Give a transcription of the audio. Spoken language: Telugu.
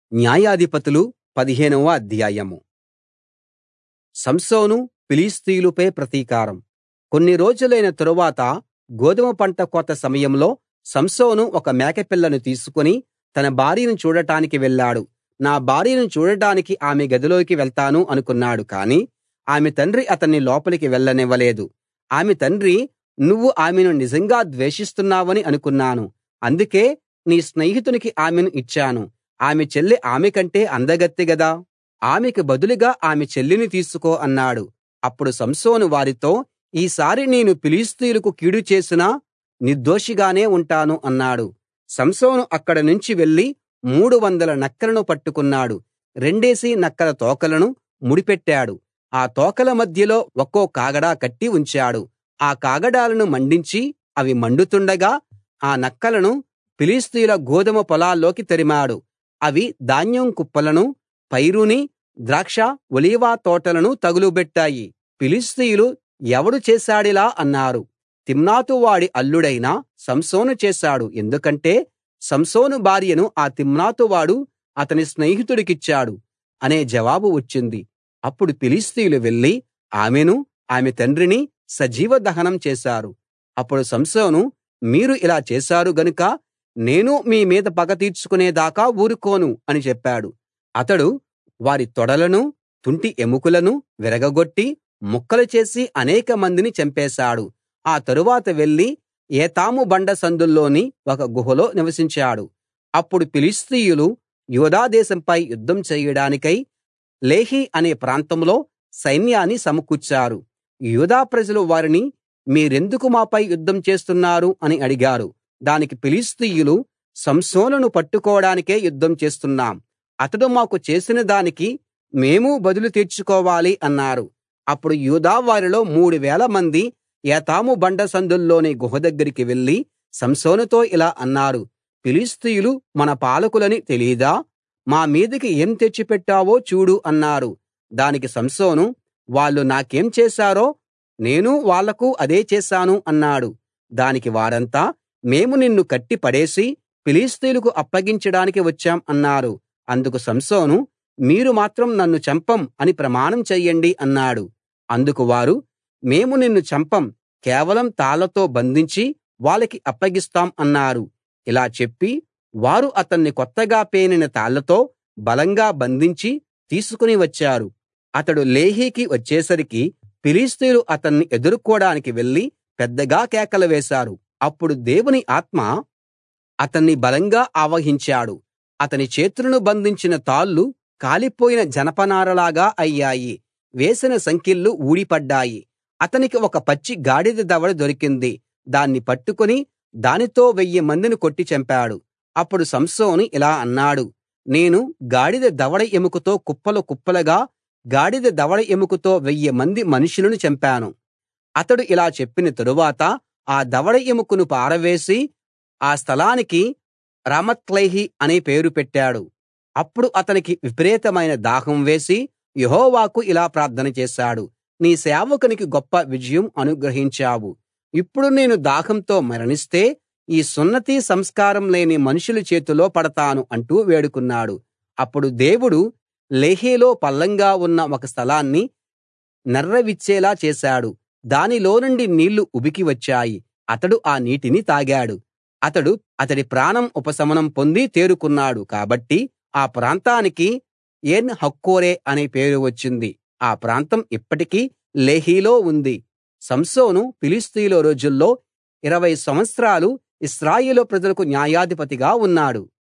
న్యాయాధిపతులు పదిహేనవ అధ్యాయం సంసోను ఫిలిష్తీయులపై ప్రతీకారం కొన్ని రోజులైన తరువాత గోదుమ పంట కోత సమయంలో సంసోను ఒక మేకపిల్లను తీసుకుని తన భార్యను చూడటానికి వెళ్ళాడు నా భార్యను చూడటానికి ఆమె గదిలోకి వెళ్తాను అనుకున్నాడు కానీ ఆమె తండ్రి అతన్ని లోపలికి వెళ్ళనివ్వలేదు ఆమె తండ్రి నువ్వు ఆమెను నిజంగా ద్వేషిస్తున్నావని అనుకున్నాను అందుకే నీ స్నేహితునికి ఆమెను ఇచ్చాను ఆమె చెల్లి ఆమె కంటే అందగత్తె గదా ఆమెకు బదులుగా ఆమె చెల్లిని తీసుకో అన్నాడు అప్పుడు సంసోను వారితో ఈసారి నేను ఫిలిష్తీయులకు కీడు చేసినా నిర్దోషిగానే ఉంటాను అన్నాడు సంసోను అక్కడి నుంచి వెళ్లి మూడు వందల నక్కలను పట్టుకున్నాడు రెండేసి నక్కల తోకలను ముడిపెట్టాడు ఆ తోకల మధ్యలో ఒక్కో కాగడా కట్టి ఉంచాడు ఆ కాగడాలను మండించి అవి మండుతుండగా ఆ నక్కలను ఫిలిష్తీయుల గోదుమ పొలాల్లోకి తరిమాడు అవి ధాన్యం కుప్పలను పైరుని ద్రాక్ష ఒలీవ తోటలను తగులబెట్టాయి ఫిలిష్తీయులు ఎవడు చేశాడిలా అన్నారు తిమ్నాతు వాడి అల్లుడైన సంసోను చేశాడు ఎందుకంటే సంసోను భార్యను ఆ తిమ్నాతు వాడు అతని స్నేహితుడికిచ్చాడు అనే జవాబు వచ్చింది అప్పుడు ఫిలిష్తీయులు వెళ్లి ఆమెను ఆమె తండ్రిని సజీవ దహనం చేశారు అప్పుడు సంసోను మీరు ఇలా చేశారు గనుక నేను మీ మీద పగ తీర్చుకునేదాకా ఊరుకోను అని చెప్పాడు అతడు వారి తొడలను తుంటి ఎముకలను విరగగొట్టి ముక్కలు చేసి అనేక మందిని చంపేశాడు ఆ తరువాత వెళ్లి ఏతాము బండ సందుల్లోని ఒక గుహలో నివసించాడు అప్పుడు ఫిలిష్తీయులు యూదా దేశంపై యుద్ధం చేయడానికై లేహి అనే ప్రాంతంలో సైన్యాన్ని సమకూర్చారు యూదా ప్రజలు వారిని మీరెందుకు మాపై యుద్ధం చేస్తున్నారు అని అడిగారు దానికి ఫిలిష్తీయులు సంసోనును పట్టుకోడానికే యుద్ధం చేస్తున్నాం అతడు మాకు చేసిన దానికి మేము బదులు తీర్చుకోవాలి అన్నారు అప్పుడు యూదా వారిలో మూడు వేల మంది ఏతాము బండ సందుల్లోని గుహ దగ్గరికి వెళ్లి సంసోనుతో ఇలా అన్నారు ఫిలిష్తీయులు మన పాలకులని తెలీదా మా మీదికి ఏం తెచ్చిపెట్టావో చూడు అన్నారు దానికి సంసోను వాళ్ళు నాకేం చేశారో నేను వాళ్లకు అదే చేశాను అన్నాడు దానికి వారంతా మేము నిన్ను కట్టి పడేసి ఫిలిష్తీయులకు అప్పగించడానికి వచ్చాం అన్నారు అందుకు సంసోను మీరు మాత్రం నన్ను చంపం అని ప్రమాణం చెయ్యండి అన్నాడు అందుకు వారు మేము నిన్ను చంపం కేవలం తాళ్లతో బంధించి వాళ్ళకి అప్పగిస్తాం అన్నారు ఇలా చెప్పి వారు అతన్ని కొత్తగా పేనిన తాళ్లతో బలంగా బంధించి తీసుకుని వచ్చారు అతడు లేహీకి వచ్చేసరికి ఫిలిష్తీయులు అతన్ని ఎదుర్కోడానికి వెళ్లి పెద్దగా కేకలు వేశారు అప్పుడు దేవుని ఆత్మ అతన్ని బలంగా ఆవహించాడు అతని చేతులను బంధించిన తాళ్ళు కాలిపోయిన జనపనారలాగా అయ్యాయి వేసిన సంకెళ్ళు ఊడిపడ్డాయి అతనికి ఒక పచ్చి గాడిద దవడ దొరికింది దాన్ని పట్టుకుని దానితో వెయ్యి మందిని కొట్టి చంపాడు అప్పుడు సంసోను ఇలా అన్నాడు నేను గాడిద దవడ ఎముకతో కుప్పలు కుప్పలుగా గాడిద దవడ ఎముకతో వెయ్యి మంది మనుషులను చంపాను అతడు ఇలా చెప్పిన తరువాత ఆ దవడ ఎముకను పారవేసి ఆ స్థలానికి రామత్లేహి అనే పేరు పెట్టాడు అప్పుడు అతనికి విపరీతమైన దాహం వేసి యెహోవాకు ఇలా ప్రార్థన చేశాడు నీ సేవకునికి గొప్ప విజయం అనుగ్రహించావు ఇప్పుడు నేను దాహంతో మరణిస్తే ఈ సున్నతి సంస్కారం లేని మనుషుల చేతిలో పడతాను అంటూ వేడుకున్నాడు అప్పుడు దేవుడు లేహీలో పల్లంగా ఉన్న ఒక స్థలాన్ని నెర్రెవిచ్చేలా చేశాడు దానిలో నుండి నీళ్లు ఉబికి వచ్చాయి అతడు ఆ నీటిని తాగాడు అతడు అతడి ప్రాణం ఉపశమనం పొంది తేరుకున్నాడు కాబట్టి ఆ ప్రాంతానికి ఏన్ హక్కోరే అనే పేరు వచ్చింది ఆ ప్రాంతం ఇప్పటికీ లేహీలో ఉంది సంసోను ఫిలిష్తీయుల రోజుల్లో ఇరవై సంవత్సరాలు ఇశ్రాయేలు ప్రజలకు న్యాయాధిపతిగా ఉన్నాడు